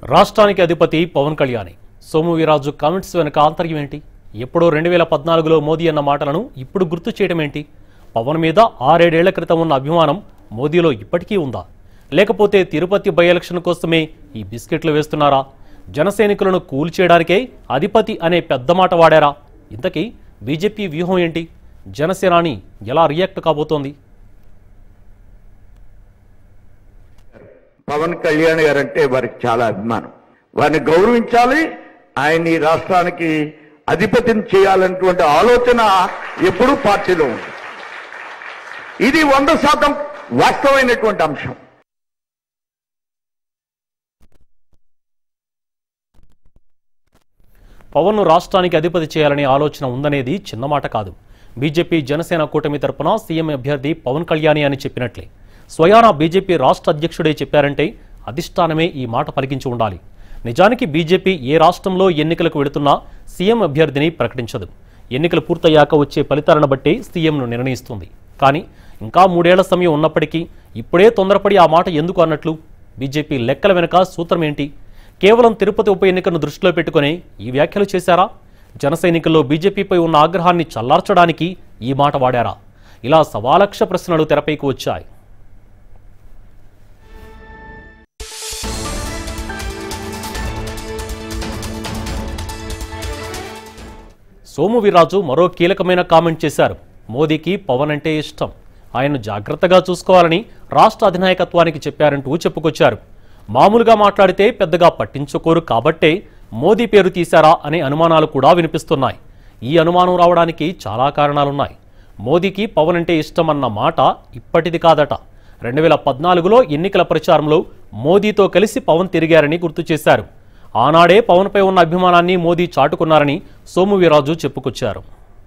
రాష్ట్రానికి అధిపతి పవన్ కళ్యాణ్ సోము వీరాజు కామెంట్స్ వెనక ఆంతర్యం ఏంటి ఎప్పుడో రెండు వేల పద్నాలుగులో మోదీ అన్న మాటలను ఇప్పుడు గుర్తు చేయడం ఏంటి పవన్ మీద ఆరేడేళ్ల క్రితం ఉన్న అభిమానం మోదీలో ఇప్పటికీ ఉందా లేకపోతే తిరుపతి బై ఎలక్షన్ కోసమే ఈ బిస్కెట్లు వేస్తున్నారా జనసైనికులను కూల్చేయడానికే అధిపతి అనే పెద్ద మాట వాడారా ఇంతకీ బీజేపీ వ్యూహం ఏంటి జనసేనాని ఎలా రియాక్ట్ కాబోతోంది పవన్ కళ్యాణ్ గారు అంటే వారికి చాలా అభిమానం వారిని గౌరవించాలి ఆయన్ని ఈ రాష్ట్రానికి అధిపతిని చేయాలన్నటువంటి ఆలోచన ఎప్పుడూ పార్టీలో ఉంది ఇది వంద శాతం వాస్తవమైనటువంటి అంశం పవన్ను రాష్ట్రానికి అధిపతి చేయాలనే ఆలోచన ఉందనేది చిన్న మాట కాదు బీజేపీ జనసేన కూటమి తరపున సీఎం అభ్యర్థి పవన్ కళ్యాణి అని చెప్పినట్లే స్వయానా బీజేపీ రాష్ట్ర అధ్యక్షుడే చెప్పారంటే అధిష్టానమే ఈ మాట పలికించి ఉండాలి నిజానికి బీజేపీ ఏ రాష్ట్రంలో ఎన్నికలకు వెళుతున్నా సీఎం అభ్యర్థిని ప్రకటించదు ఎన్నికలు పూర్తయ్యాక వచ్చే ఫలితాలను బట్టే సీఎంను నిర్ణయిస్తుంది కానీ ఇంకా మూడేళ్ల సమయం ఉన్నప్పటికీ ఇప్పుడే తొందరపడి ఆ మాట ఎందుకు అన్నట్లు బీజేపీ లెక్కల వెనుక సూత్రం ఏంటి కేవలం తిరుపతి ఉప ఎన్నికను దృష్టిలో పెట్టుకుని ఈ వ్యాఖ్యలు చేశారా జన సైనికుల్లో బీజేపీపై ఉన్న ఆగ్రహాన్ని చల్లార్చడానికి ఈ మాట వాడారా ఇలా సవాలక్ష ప్రశ్నలు తెరపైకి వచ్చాయి సోము వీర్రాజు మరో కీలకమైన కామెంట్ చేశారు మోదీకి పవన్ అంటే ఇష్టం ఆయన్ను జాగ్రత్తగా చూసుకోవాలని రాష్ట్ర అధినాయకత్వానికి చెప్పారంటూ చెప్పుకొచ్చారు మామూలుగా మాట్లాడితే పెద్దగా పట్టించుకోరు కాబట్టే మోదీ పేరు తీశారా అనే అనుమానాలు కూడా వినిపిస్తున్నాయి ఈ అనుమానం రావడానికి చాలా కారణాలున్నాయి మోదీకి పవన్ అంటే ఇష్టం అన్న మాట ఇప్పటిది కాదట రెండు వేల పద్నాలుగులో ఎన్నికల ప్రచారంలో మోదీతో కలిసి పవన్ తిరిగారని గుర్తు చేశారు ఆనాడే పవన్పై ఉన్న అభిమానాన్ని మోదీ చాటుకున్నారని సోము వీరాజు చెప్పుకొచ్చారు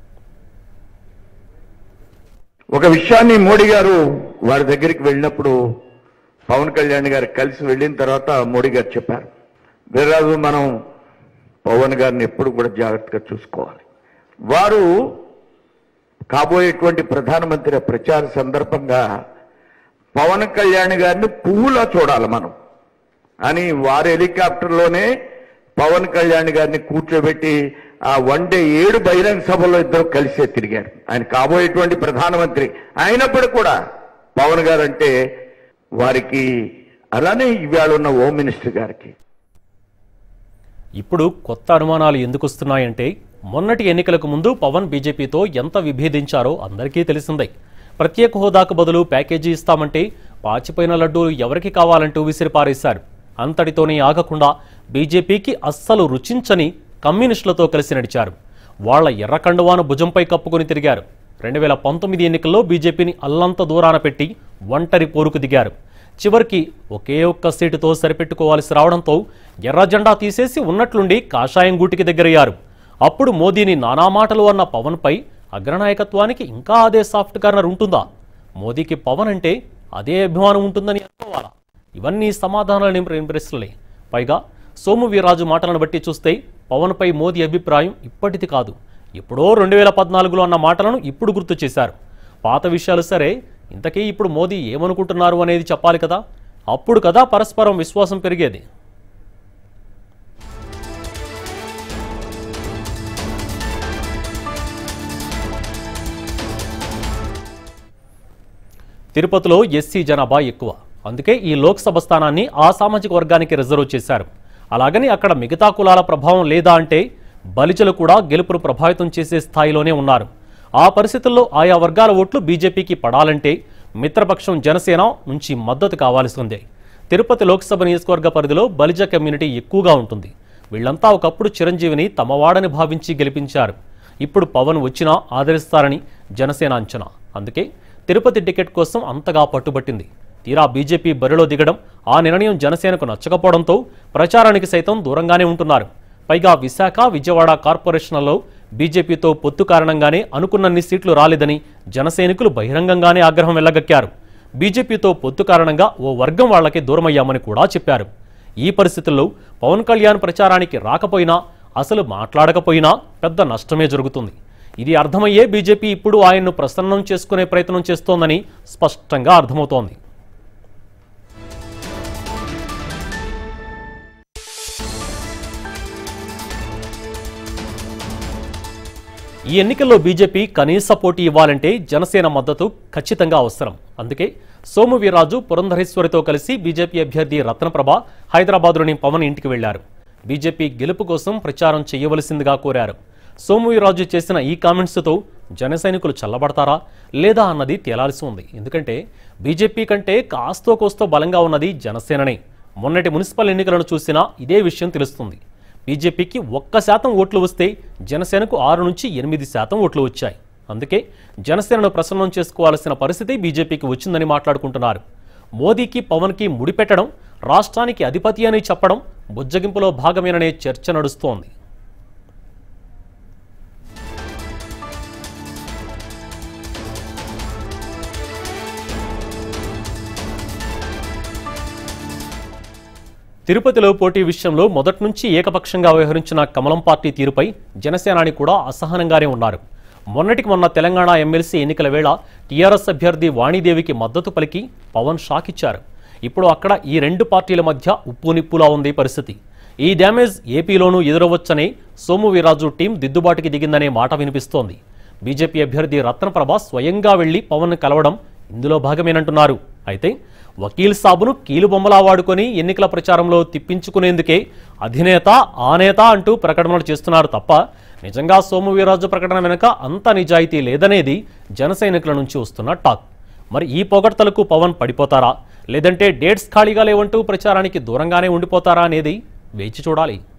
ఒక విషయాన్ని మోడీ గారు వారి దగ్గరికి వెళ్ళినప్పుడు పవన్ కళ్యాణ్ గారు కలిసి వెళ్ళిన తర్వాత మోడీ గారు చెప్పారు వీర్రాజు మనం పవన్ గారిని ఎప్పుడు కూడా జాగ్రత్తగా చూసుకోవాలి వారు కాబోయేటువంటి ప్రధానమంత్రి ప్రచార సందర్భంగా పవన్ కళ్యాణ్ గారిని పువ్వులా చూడాలి మనం అని వారి హెలికాప్టర్లోనే పవన్ కళ్యాణ్ గారిని కూర్చోబెట్టి ఆ వన్ డే ఏడు బహిరంగ సభలో ఇద్దరు కలిసే తిరిగారు ఆయన కాబోయేటువంటి ప్రధానమంత్రి అయినప్పుడు కూడా పవన్ గారు అంటే వారికి అలానే ఇవాళ ఉన్న హోమ్ మినిస్టర్ గారికి ఇప్పుడు కొత్త అనుమానాలు ఎందుకు వస్తున్నాయంటే మొన్నటి ఎన్నికలకు ముందు పవన్ బీజేపీతో ఎంత విభేదించారో అందరికీ తెలిసిందే ప్రత్యేక హోదాకు బదులు ప్యాకేజీ ఇస్తామంటే పాచిపోయిన లడ్డూలు ఎవరికి కావాలంటూ విసిరిపారేశారు అంతటితోనే ఆగకుండా బీజేపీకి అస్సలు రుచించని కమ్యూనిస్టులతో కలిసి నడిచారు వాళ్ల ఎర్ర కండువాను భుజంపై కప్పుకొని తిరిగారు రెండు వేల పంతొమ్మిది ఎన్నికల్లో బీజేపీని అల్లంత దూరాన పెట్టి ఒంటరి పోరుకు దిగారు చివరికి ఒకే ఒక్క సీటుతో సరిపెట్టుకోవాల్సి రావడంతో ఎర్ర జెండా తీసేసి ఉన్నట్లుండి కాషాయం గూటికి దగ్గరయ్యారు అప్పుడు మోదీని నానా మాటలు అన్న పవన్పై అగ్రనాయకత్వానికి ఇంకా అదే సాఫ్ట్ కార్నర్ ఉంటుందా మోదీకి పవన్ అంటే అదే అభిమానం ఉంటుందని అనుకోవాలా ఇవన్నీ సమాధానాలు నింపే ప్రశ్నలే పైగా సోము వీర్రాజు మాటలను బట్టి చూస్తే పవన్పై మోదీ అభిప్రాయం ఇప్పటిది కాదు ఎప్పుడో రెండు వేల పద్నాలుగులో అన్న మాటలను ఇప్పుడు గుర్తు చేశారు పాత విషయాలు సరే ఇంతకీ ఇప్పుడు మోదీ ఏమనుకుంటున్నారు అనేది చెప్పాలి కదా అప్పుడు కదా పరస్పరం విశ్వాసం పెరిగేది తిరుపతిలో ఎస్సీ జనాభా ఎక్కువ అందుకే ఈ లోక్సభ స్థానాన్ని ఆ సామాజిక వర్గానికి రిజర్వ్ చేశారు అలాగని అక్కడ మిగతా కులాల ప్రభావం లేదా అంటే బలిజలు కూడా గెలుపును ప్రభావితం చేసే స్థాయిలోనే ఉన్నారు ఆ పరిస్థితుల్లో ఆయా వర్గాల ఓట్లు బీజేపీకి పడాలంటే మిత్రపక్షం జనసేన నుంచి మద్దతు కావాల్సి ఉంది తిరుపతి లోక్సభ నియోజకవర్గ పరిధిలో బలిజ కమ్యూనిటీ ఎక్కువగా ఉంటుంది వీళ్లంతా ఒకప్పుడు చిరంజీవిని తమవాడని భావించి గెలిపించారు ఇప్పుడు పవన్ వచ్చినా ఆదరిస్తారని జనసేన అంచనా అందుకే తిరుపతి టికెట్ కోసం అంతగా పట్టుబట్టింది తీరా బీజేపీ బరిలో దిగడం ఆ నిర్ణయం జనసేనకు నచ్చకపోవడంతో ప్రచారానికి సైతం దూరంగానే ఉంటున్నారు పైగా విశాఖ విజయవాడ కార్పొరేషన్లలో బీజేపీతో పొత్తు కారణంగానే అనుకున్నన్ని సీట్లు రాలేదని జనసైనికులు బహిరంగంగానే ఆగ్రహం వెళ్లగక్కారు బీజేపీతో పొత్తు కారణంగా ఓ వర్గం వాళ్లకి దూరమయ్యామని కూడా చెప్పారు ఈ పరిస్థితుల్లో పవన్ కళ్యాణ్ ప్రచారానికి రాకపోయినా అసలు మాట్లాడకపోయినా పెద్ద నష్టమే జరుగుతుంది ఇది అర్థమయ్యే బీజేపీ ఇప్పుడు ఆయన్ను ప్రసన్నం చేసుకునే ప్రయత్నం చేస్తోందని స్పష్టంగా అర్థమవుతోంది ఈ ఎన్నికల్లో బీజేపీ కనీస పోటీ ఇవ్వాలంటే జనసేన మద్దతు ఖచ్చితంగా అవసరం అందుకే సోము వీర్రాజు పురంధరేశ్వరితో కలిసి బీజేపీ అభ్యర్థి రత్నప్రభ హైదరాబాద్లోని పవన్ ఇంటికి వెళ్లారు బీజేపీ గెలుపు కోసం ప్రచారం చేయవలసిందిగా కోరారు సోము వీర్రాజు చేసిన ఈ కామెంట్స్తో జన సైనికులు చల్లబడతారా లేదా అన్నది తేలాల్సి ఉంది ఎందుకంటే బీజేపీ కంటే కాస్తో కోస్తో బలంగా ఉన్నది జనసేననే మొన్నటి మున్సిపల్ ఎన్నికలను చూసినా ఇదే విషయం తెలుస్తుంది బీజేపీకి ఒక్క శాతం ఓట్లు వస్తే జనసేనకు ఆరు నుంచి ఎనిమిది శాతం ఓట్లు వచ్చాయి అందుకే జనసేనను ప్రసన్నం చేసుకోవాల్సిన పరిస్థితి బీజేపీకి వచ్చిందని మాట్లాడుకుంటున్నారు మోదీకి పవన్కి ముడిపెట్టడం రాష్ట్రానికి అధిపతి అని చెప్పడం బుజ్జగింపులో భాగమేననే చర్చ నడుస్తోంది తిరుపతిలో పోటీ విషయంలో మొదటి నుంచి ఏకపక్షంగా వ్యవహరించిన కమలం పార్టీ తీరుపై జనసేనాని కూడా అసహనంగానే ఉన్నారు మొన్నటికి మొన్న తెలంగాణ ఎమ్మెల్సీ ఎన్నికల వేళ టీఆర్ఎస్ అభ్యర్థి వాణిదేవికి మద్దతు పలికి పవన్ షాక్ ఇచ్చారు ఇప్పుడు అక్కడ ఈ రెండు పార్టీల మధ్య ఉప్పు నిప్పులా ఉంది పరిస్థితి ఈ డ్యామేజ్ ఏపీలోనూ ఎదురవచ్చనే సోము వీరాజు టీం దిద్దుబాటుకి దిగిందనే మాట వినిపిస్తోంది బీజేపీ అభ్యర్థి రత్నప్రభ స్వయంగా వెళ్లి పవన్ కలవడం ఇందులో భాగమేనంటున్నారు అయితే వకీల్ సాబును కీలుబొమ్మలా వాడుకొని ఎన్నికల ప్రచారంలో తిప్పించుకునేందుకే అధినేత ఆ నేత అంటూ ప్రకటనలు చేస్తున్నారు తప్ప నిజంగా సోము వీర్రాజు ప్రకటన వెనుక అంత నిజాయితీ లేదనేది జన సైనికుల నుంచి వస్తున్న టాక్ మరి ఈ పొగడ్తలకు పవన్ పడిపోతారా లేదంటే డేట్స్ ఖాళీగా లేవంటూ ప్రచారానికి దూరంగానే ఉండిపోతారా అనేది వేచి చూడాలి